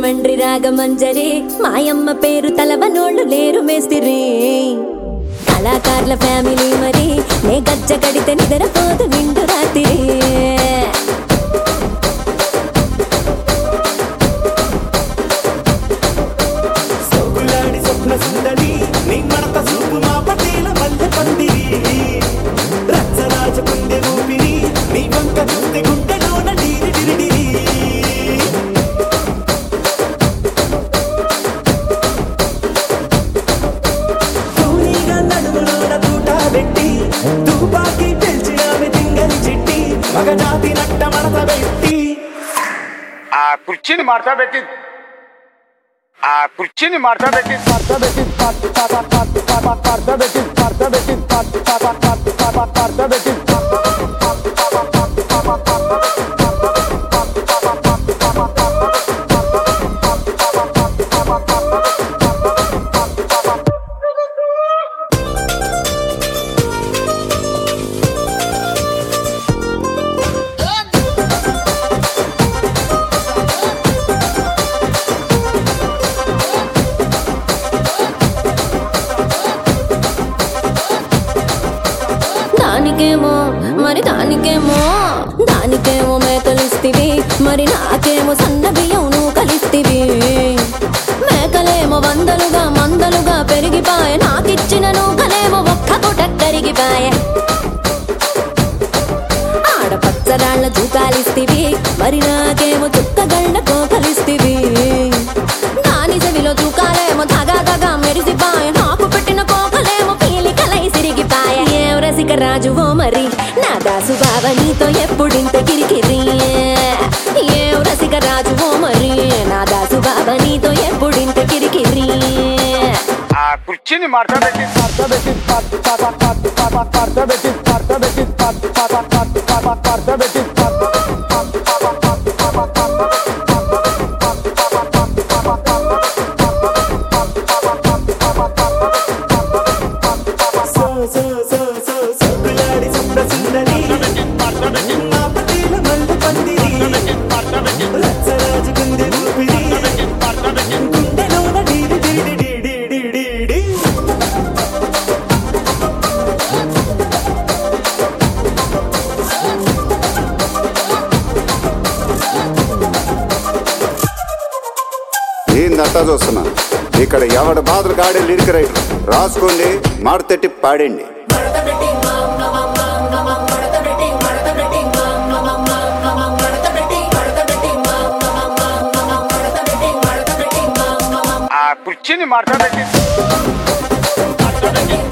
రాజమండ్రి రాగమంజరి మాయమ్మ పేరు తలవనోళ్ళు లేరు మేస్తిరి కళాకారుల ఫ్యామిలీ మరి నే గజ్జ కడితే నిద్రపోదు నిండు రాత్రి సొగులాడి స్వప్న సుందరి నీ మడత సూపు మా పటేల మల్లె పందిరి రచ్చరాజ కుందె ఊపిరి నీ వంక చూస్తే గుండెలోన డీరి డిరి డిరి తూనీగా నడుములోన తూట పెట్టి తుపాకి పెంచి ఆమె తింగని చిట్టి మగజాతి నట్ట మడత పెట్టి ఆ కుర్చీని మార్తా పెట్టి ఆ కుర్చీని మార్తా పెట్టి మార్తా పెట్టి మార్తా పెట్టి మార్తా పెట్టి మార్తా పెట్టి దానికేమో మరి దానికేమో దానికేమో మేకలిస్తివి మరి నాకేమో సన్న బియ్యం నువ్వు కలిస్తివి మేకలేమో వందలుగా మందలుగా పెరిగిపాయ నాకిచ్చిన నూకలేమో ఒక్క పూట కరిగిపాయ ఆడపచ్చరాళ్ళ జూకాలిస్తివి మరి నాకేమో చుక్కగళ్ళ కోకలిస్తివి దాని చెవిలో జూకాలేమో దగా దగా మెరిసిపాయ నాకు పెట్టిన కోకలేమో పీలికలై సిరిగిపాయ ఏం రసిక రాజువో మరి నా దాసు బావ నీతో ఎప్పుడింత కిరికిరి ఏం రసిక రాజువో మరి నా దాసు బావ నీతో ఎప్పుడింత కిరికిరి ఆ కుర్చీని మార్తా పెట్టి మార్తా పెట్టి మార్తా పెట్టి మార్తా పెట్టి మార్తా పెట్టి సో సో సో సో సొగులాడి స్వప్న సుందరి మా పటేల మల్లె పందిరి రచ్చరాజ కుందె ఊపిరి గుండెలోన డీడి డీడి డీడి డీడి డీ ఏందంతా చూస్తున్నా ఇక్కడ ఎవడ బాధలు కాడే లిరిక్ రైటర్ రాసుకోండి మాడతెట్టి పాడండి ఆ కుర్చీని మార్తా పెట్టి